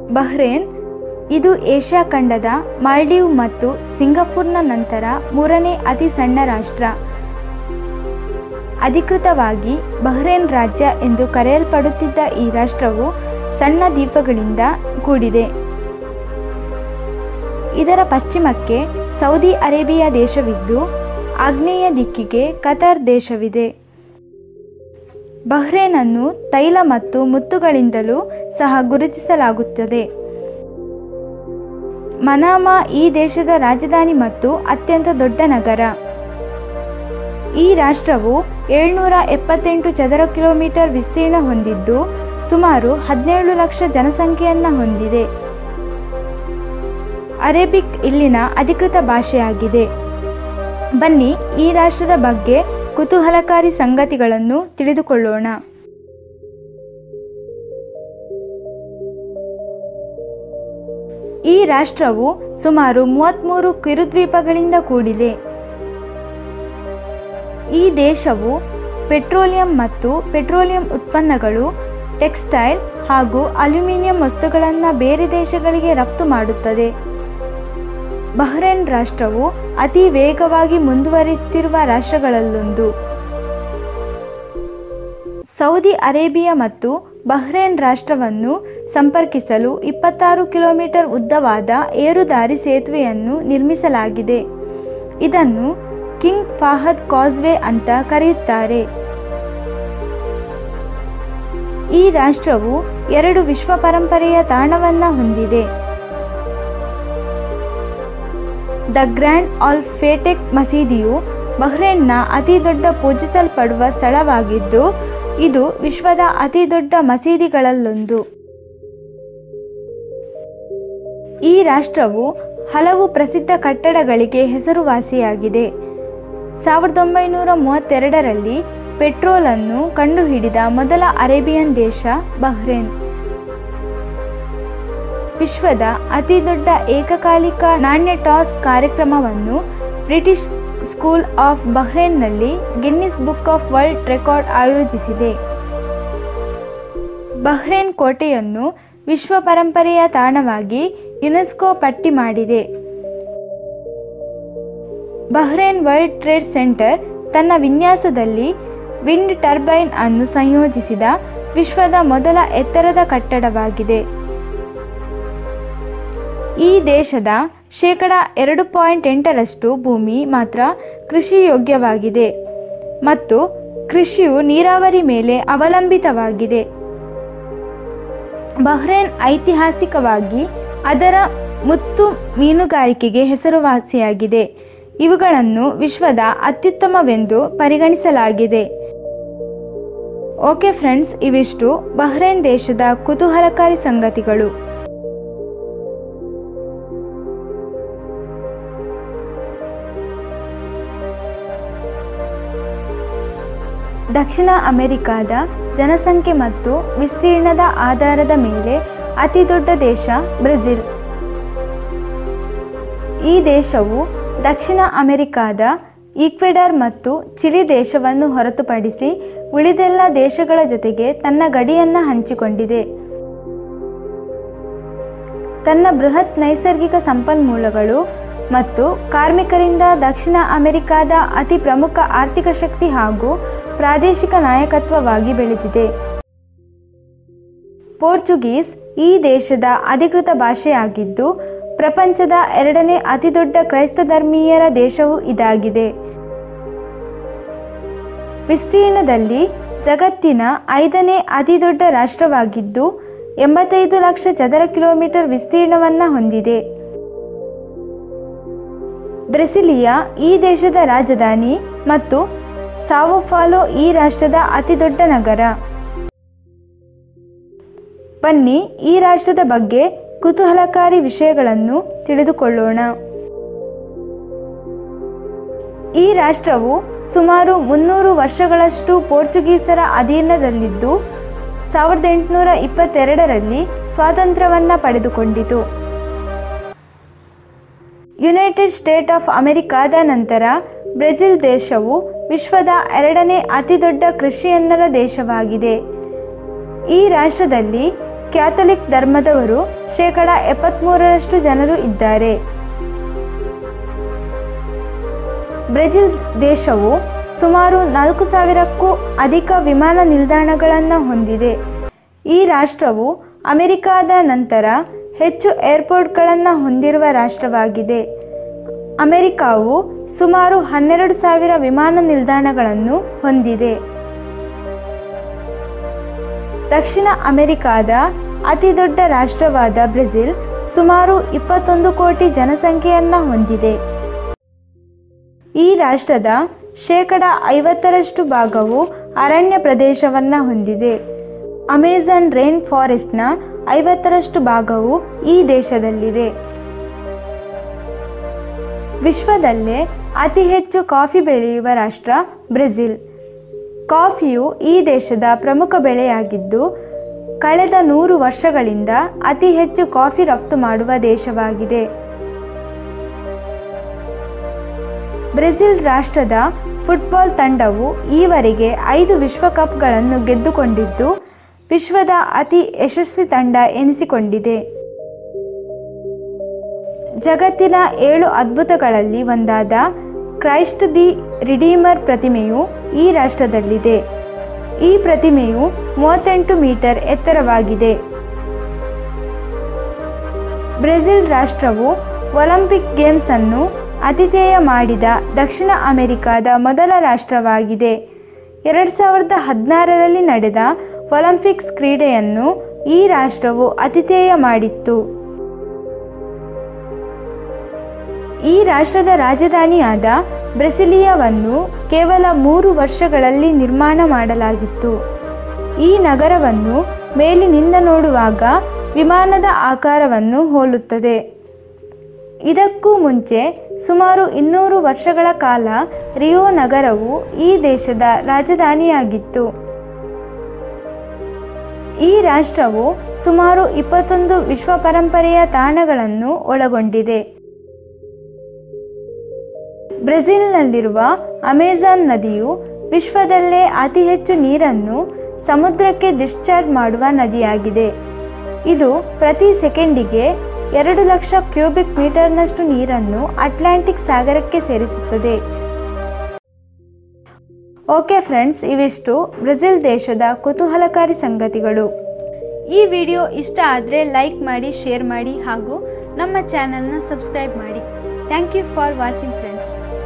Bahrain ಇದು Asia ಖಂಡದ Maldive ಮತ್ತು ಸಿಂಗಪುರ್ನ ನಂತರ ಮೂರನೇ ಅತಿ ಸಣ್ಣ ರಾಷ್ಟ್ರ ಅಧಿಕೃತವಾಗಿ ಬಹ್ರೇನ್ ರಾಜ್ಯ ಎಂದು ಕರೆಯಲ್ಪಡುತ್ತಿದ್ದ ಈ ರಾಷ್ಟ್ರವು ಸಣ್ಣ ದ್ವೀಪಗಳಿಂದ ಕೂಡಿದೆ ಇದರ ಪಶ್ಚಿಮಕ್ಕೆ ಸೌದಿ ಅರೇಬಿಯಾ ದೇಶವಿದ್ದು ಆಗ್ನೇಯ ದಿಕ್ಕಿಗೆ ಕತಾರ್ ದೇಶವಿದೆ ಬಹ್ರೇನನ್ನು ತೈಲ ಮತ್ತು ಮುತ್ತುಗಳಿಂದಲೂ ಸಹ ಗುರುತಿಸಲಾಗುತ್ತದೆ ಮನಾಮಾ ಈ ದೇಶದ ರಾಜಧಾನಿ ಮತ್ತು ಅತ್ಯಂತ ದೊಡ್ಡ ನಗರ ಈ ರಾಷ್ಟ್ರವು ಏಳ್ನೂರ ಎಪ್ಪತ್ತೆಂಟು ಚದರ ಕಿಲೋಮೀಟರ್ ವಿಸ್ತೀರ್ಣ ಹೊಂದಿದ್ದು ಸುಮಾರು ಹದಿನೇಳು ಲಕ್ಷ ಜನಸಂಖ್ಯೆಯನ್ನು ಹೊಂದಿದೆ ಅರೇಬಿಕ್ ಇಲ್ಲಿನ ಅಧಿಕೃತ ಭಾಷೆಯಾಗಿದೆ ಬನ್ನಿ ಈ ರಾಷ್ಟ್ರದ ಬಗ್ಗೆ ಕುತೂಹಲಕಾರಿ ಸಂಗತಿಗಳನ್ನು ತಿಳಿದುಕೊಳ್ಳೋಣ ಈ ರಾಷ್ಟ್ರವು ಸುಮಾರು ಮೂವತ್ತ್ಮೂರು ಕಿರುದ್ವೀಪಗಳಿಂದ ಕೂಡಿದೆ ಈ ದೇಶವು ಪೆಟ್ರೋಲಿಯಂ ಮತ್ತು ಪೆಟ್ರೋಲಿಯಂ ಉತ್ಪನ್ನಗಳು ಟೆಕ್ಸ್ಟೈಲ್ ಹಾಗೂ ಅಲ್ಯೂಮಿನಿಯಂ ವಸ್ತುಗಳನ್ನು ಬೇರೆ ದೇಶಗಳಿಗೆ ರಫ್ತು ಮಾಡುತ್ತದೆ ಬಹ್ರೇನ್ ರಾಷ್ಟ್ರವು ಅತಿ ವೇಗವಾಗಿ ಮುಂದುವರಿಯುತ್ತಿರುವ ರಾಷ್ಟ್ರಗಳಲ್ಲೊಂದು ಸೌದಿ ಅರೇಬಿಯಾ ಮತ್ತು ಬಹ್ರೇನ್ ರಾಷ್ಟ್ರವನ್ನು ಸಂಪರ್ಕಿಸಲು ಇಪ್ಪತ್ತಾರು ಕಿಲೋಮೀಟರ್ ಉದ್ದವಾದ ಏರುದಾರಿ ಸೇತುವೆಯನ್ನು ನಿರ್ಮಿಸಲಾಗಿದೆ ಇದನ್ನು ಕಿಂಗ್ ಫಾಹದ್ ಕಾಸ್ವೆ ಅಂತ ಕರೆಯುತ್ತಾರೆ ಈ ರಾಷ್ಟ್ರವು ಎರಡು ವಿಶ್ವ ಪರಂಪರೆಯ ತಾಣವನ್ನು ಹೊಂದಿದೆ ದ ಗ್ರ್ಯಾಂಡ್ ಆಲ್ ಫೇಟೆಕ್ ಮಸೀದಿಯು ಬಹ್ರೇನ್ನ ಅತಿ ದೊಡ್ಡ ಪೂಜಿಸಲ್ಪಡುವ ಸ್ಥಳವಾಗಿದ್ದು ಇದು ವಿಶ್ವದ ಅತಿ ದೊಡ್ಡ ಮಸೀದಿಗಳಲ್ಲೊಂದು ಈ ರಾಷ್ಟ್ರವು ಹಲವು ಪ್ರಸಿದ್ಧ ಕಟ್ಟಡಗಳಿಗೆ ಹೆಸರುವಾಸಿಯಾಗಿದೆ ಸಾವಿರದ ಒಂಬೈನೂರ ಮೂವತ್ತೆರಡರಲ್ಲಿ ಪೆಟ್ರೋಲನ್ನು ಕಂಡುಹಿಡಿದ ಮೊದಲ ಅರೇಬಿಯನ್ ದೇಶ ಬಹ್ರೇನ್ ವಿಶ್ವದ ಅತಿ ದೊಡ್ಡ ಏಕಕಾಲಿಕ ನಾಣ್ಯ ಟಾಸ್ ಕಾರ್ಯಕ್ರಮವನ್ನು ಬ್ರಿಟಿಷ್ ಸ್ಕೂಲ್ ಆಫ್ ಬಹ್ರೇನ್ನಲ್ಲಿ Guinness book of world record ಆಯೋಜಿಸಿದೆ ಬಹ್ರೇನ್ ಕೋಟೆಯನ್ನು ವಿಶ್ವ ಪರಂಪರೆಯ ತಾಣವಾಗಿ ಯುನೆಸ್ಕೋ ಪಟ್ಟಿ ಮಾಡಿದೆ ಬಹ್ರೇನ್ ವರ್ಲ್ಡ್ ಟ್ರೇಡ್ ಸೆಂಟರ್ ತನ್ನ ವಿನ್ಯಾಸದಲ್ಲಿ ವಿಂಡ್ ಟರ್ಬೈನ್ ಅನ್ನು ಸಂಯೋಜಿಸಿದ ವಿಶ್ವದ ಮೊದಲ ಎತ್ತರದ ಕಟ್ಟಡವಾಗಿದೆ ಈ ದೇಶದ ಶೇಕಡ ಎರಡು ಪಾಯಿಂಟ್ ಎಂಟರಷ್ಟು ಭೂಮಿ ಮಾತ್ರ ಕೃಷಿ ಯೋಗ್ಯವಾಗಿದೆ ಮತ್ತು ಕೃಷಿಯು ನೀರಾವರಿ ಮೇಲೆ ಅವಲಂಬಿತವಾಗಿದೆ ಬಹ್ರೇನ್ ಐತಿಹಾಸಿಕವಾಗಿ ಅದರ ಮುತ್ತು ಮೀನುಗಾರಿಕೆಗೆ ಹೆಸರುವಾಸಿಯಾಗಿದೆ ಇವುಗಳನ್ನು ವಿಶ್ವದ ಅತ್ಯುತ್ತಮವೆಂದು ಪರಿಗಣಿಸಲಾಗಿದೆ ಓಕೆ ಫ್ರೆಂಡ್ಸ್ ಇವಿಷ್ಟು ಬಹ್ರೇನ್ ದೇಶದ ಕುತೂಹಲಕಾರಿ ಸಂಗತಿಗಳು ದಕ್ಷಿಣ ಅಮೆರಿಕಾದ ಜನಸಂಖ್ಯೆ ಮತ್ತು ವಿಸ್ತೀರ್ಣದ ಆಧಾರದ ಮೇಲೆ ಅತಿ ದೊಡ್ಡ ದೇಶ ಬ್ರೆಜಿಲ್ ಈ ದೇಶವು ದಕ್ಷಿಣ ಅಮೆರಿಕಾದ ಈಕ್ವೆಡರ್ ಮತ್ತು ಚಿಲಿ ದೇಶವನ್ನು ಹೊರತುಪಡಿಸಿ ಉಳಿದೆಲ್ಲ ದೇಶಗಳ ಜೊತೆಗೆ ತನ್ನ ಗಡಿಯನ್ನು ಹಂಚಿಕೊಂಡಿದೆ ತನ್ನ ಬೃಹತ್ ನೈಸರ್ಗಿಕ ಸಂಪನ್ಮೂಲಗಳು ಮತ್ತು ಕಾರ್ಮಿಕರಿಂದ ದಕ್ಷಿಣ ಅಮೆರಿಕಾದ ಅತಿ ಪ್ರಮುಖ ಆರ್ಥಿಕ ಶಕ್ತಿ ಹಾಗೂ ಪ್ರಾದೇಶಿಕ ನಾಯಕತ್ವವಾಗಿ ಬೆಳೆದಿದೆ ಪೋರ್ಚುಗೀಸ್ ಈ ದೇಶದ ಅಧಿಕೃತ ಭಾಷೆಯಾಗಿದ್ದು ಪ್ರಪಂಚದ ಎರಡನೇ ಅತಿದೊಡ್ಡ ಕ್ರೈಸ್ತ ಧರ್ಮೀಯರ ದೇಶವೂ ಇದಾಗಿದೆ ವಿಸ್ತೀರ್ಣದಲ್ಲಿ ಜಗತ್ತಿನ ಐದನೇ ಅತಿದೊಡ್ಡ ರಾಷ್ಟ್ರವಾಗಿದ್ದು ಎಂಬತ್ತೈದು ಲಕ್ಷ ಚದರ ಕಿಲೋಮೀಟರ್ ವಿಸ್ತೀರ್ಣವನ್ನು ಹೊಂದಿದೆ ಬ್ರೆಸಿಲಿಯಾ ಈ ದೇಶದ ರಾಜಧಾನಿ ಮತ್ತು ಸಾವೋಫಾಲೋ ಈ ರಾಷ್ಟ್ರದ ಅತಿದೊಡ್ಡ ನಗರ ಬನ್ನಿ ಈ ರಾಷ್ಟ್ರದ ಬಗ್ಗೆ ಕುತೂಹಲಕಾರಿ ವಿಷಯಗಳನ್ನು ತಿಳಿದುಕೊಳ್ಳೋಣ ಈ ರಾಷ್ಟ್ರವು ಸುಮಾರು ಮುನ್ನೂರು ವರ್ಷಗಳಷ್ಟು ಪೋರ್ಚುಗೀಸರ ಅಧೀನದಲ್ಲಿದ್ದು ಸಾವಿರದ ಎಂಟುನೂರ ಇಪ್ಪತ್ತೆರಡರಲ್ಲಿ ಸ್ವಾತಂತ್ರ್ಯವನ್ನು ಪಡೆದುಕೊಂಡಿತು ಯುನೈಟೆಡ್ ಸ್ಟೇಟ್ ಆಫ್ ಅಮೆರಿಕಾದ ನಂತರ ಬ್ರೆಜಿಲ್ ದೇಶವು ವಿಶ್ವದ ಎರಡನೇ ಅತಿದೊಡ್ಡ ಕ್ರಿಶ್ಚಿಯನ್ನರ ದೇಶವಾಗಿದೆ ಈ ರಾಷ್ಟ್ರದಲ್ಲಿ ಕ್ಯಾಥೊಲಿಕ್ ಧರ್ಮದವರು ಶೇಕಡ ಎಪ್ಪತ್ತ್ಮೂರರಷ್ಟು ಜನರು ಇದ್ದಾರೆ ಬ್ರೆಜಿಲ್ ದೇಶವು ಸುಮಾರು ನಾಲ್ಕು ಸಾವಿರಕ್ಕೂ ಅಧಿಕ ವಿಮಾನ ನಿಲ್ದಾಣಗಳನ್ನು ಹೊಂದಿದೆ ಈ ರಾಷ್ಟ್ರವು ಅಮೆರಿಕಾದ ನಂತರ ಹೆಚ್ಚು ಏರ್ಪೋರ್ಟ್ಗಳನ್ನು ಹೊಂದಿರುವ ರಾಷ್ಟ್ರವಾಗಿದೆ ಅಮೆರಿಕಾವು ಸುಮಾರು ಹನ್ನೆರಡು ಸಾವಿರ ವಿಮಾನ ನಿಲ್ದಾಣಗಳನ್ನು ಹೊಂದಿದೆ ದಕ್ಷಿಣ ಅಮೆರಿಕಾದ ಅತಿದೊಡ್ಡ ರಾಷ್ಟ್ರವಾದ ಬ್ರೆಜಿಲ್ ಸುಮಾರು ಇಪ್ಪತ್ತೊಂದು ಕೋಟಿ ಜನಸಂಖ್ಯೆಯನ್ನು ಹೊಂದಿದೆ ಈ ರಾಷ್ಟ್ರದ ಶೇಕಡ ಐವತ್ತರಷ್ಟು ಭಾಗವು ಅರಣ್ಯ ಪ್ರದೇಶವನ್ನು ಹೊಂದಿದೆ ಅಮೆಜಾನ್ ರೈನ್ ಫಾರೆಸ್ಟ್ನ ಐವತ್ತರಷ್ಟು ಭಾಗವು ಈ ದೇಶದಲ್ಲಿದೆ ವಿಶ್ವದಲ್ಲೇ ಅತಿ ಹೆಚ್ಚು ಕಾಫಿ ಬೆಳೆಯುವ ರಾಷ್ಟ್ರ ಬ್ರೆಜಿಲ್ ಕಾಫಿಯು ಈ ದೇಶದ ಪ್ರಮುಖ ಬೆಳೆಯಾಗಿದ್ದು ಕಳೆದ ನೂರು ವರ್ಷಗಳಿಂದ ಅತಿ ಹೆಚ್ಚು ಕಾಫಿ ರಫ್ತು ಮಾಡುವ ದೇಶವಾಗಿದೆ ಬ್ರೆಜಿಲ್ ರಾಷ್ಟ್ರದ ಫುಟ್ಬಾಲ್ ತಂಡವು ಈವರೆಗೆ ಐದು ವಿಶ್ವಕಪ್ಗಳನ್ನು ಗೆದ್ದುಕೊಂಡಿದ್ದು ವಿಶ್ವದ ಅತಿ ಯಶಸ್ವಿ ತಂಡ ಎನಿಸಿಕೊಂಡಿದೆ ಜಗತ್ತಿನ ಏಳು ಅದ್ಭುತಗಳಲ್ಲಿ ಒಂದಾದ ಕ್ರೈಸ್ಟ್ ದಿ ರಿಡೀಮರ್ ಪ್ರತಿಮೆಯು ಈ ರಾಷ್ಟ್ರದಲ್ಲಿದೆ ಈ ಪ್ರತಿಮೆಯು ಮೂವತ್ತೆಂಟು ಮೀಟರ್ ಎತ್ತರವಾಗಿದೆ ಬ್ರೆಜಿಲ್ ರಾಷ್ಟ್ರವು ಒಲಿಂಪಿಕ್ ಗೇಮ್ಸ್ ಅನ್ನು ಆತಿಥೇಯ ಮಾಡಿದ ದಕ್ಷಿಣ ಅಮೆರಿಕಾದ ಮೊದಲ ರಾಷ್ಟ್ರವಾಗಿದೆ ಎರಡು ಸಾವಿರದ ಹದಿನಾರರಲ್ಲಿ ನಡೆದ ಒಲಿಂಪಿಕ್ಸ್ ಕ್ರೀಡೆಯನ್ನು ಈ ರಾಷ್ಟ್ರವು ಆತಿಥೇಯ ಮಾಡಿತ್ತು ಈ ರಾಷ್ಟ್ರದ ರಾಜಧಾನಿಯಾದ ಬ್ರೆಸಿಲಿಯಾವನ್ನು ಕೇವಲ ಮೂರು ವರ್ಷಗಳಲ್ಲಿ ನಿರ್ಮಾಣ ಮಾಡಲಾಗಿತ್ತು ಈ ನಗರವನ್ನು ಮೇಲಿನಿಂದ ನೋಡುವಾಗ ವಿಮಾನದ ಆಕಾರವನ್ನು ಹೋಲುತ್ತದೆ ಇದಕ್ಕೂ ಮುಂಚೆ ಸುಮಾರು ಇನ್ನೂರು ವರ್ಷಗಳ ಕಾಲ ರಿಯೋ ನಗರವು ಈ ದೇಶದ ರಾಜಧಾನಿಯಾಗಿತ್ತು ಈ ರಾಷ್ಟ್ರವು ಸುಮಾರು ಇಪ್ಪತ್ತೊಂದು ವಿಶ್ವ ಪರಂಪರೆಯ ತಾಣಗಳನ್ನು ಒಳಗೊಂಡಿದೆ ಬ್ರೆಜಿಲ್ನಲ್ಲಿರುವ ಅಮೆಜಾನ್ ನದಿಯು ವಿಶ್ವದಲ್ಲೇ ಅತಿ ಹೆಚ್ಚು ನೀರನ್ನು ಸಮುದ್ರಕ್ಕೆ ಡಿಸ್ಚಾರ್ಜ್ ಮಾಡುವ ನದಿಯಾಗಿದೆ ಇದು ಪ್ರತಿ ಸೆಕೆಂಡಿಗೆ ಎರಡು ಲಕ್ಷ ಕ್ಯೂಬಿಕ್ ಮೀಟರ್ನಷ್ಟು ನೀರನ್ನು ಅಟ್ಲಾಂಟಿಕ್ ಸಾಗರಕ್ಕೆ ಸೇರಿಸುತ್ತದೆ ಓಕೆ ಫ್ರೆಂಡ್ಸ್ ಇವಿಷ್ಟು ಬ್ರೆಜಿಲ್ ದೇಶದ ಕುತೂಹಲಕಾರಿ ಸಂಗತಿಗಳು ಈ ವಿಡಿಯೋ ಇಷ್ಟ ಆದರೆ ಲೈಕ್ ಮಾಡಿ ಶೇರ್ ಮಾಡಿ ಹಾಗೂ ನಮ್ಮ ಚಾನಲ್ನ ಸಬ್ಸ್ಕ್ರೈಬ್ ಮಾಡಿ thank you for watching friends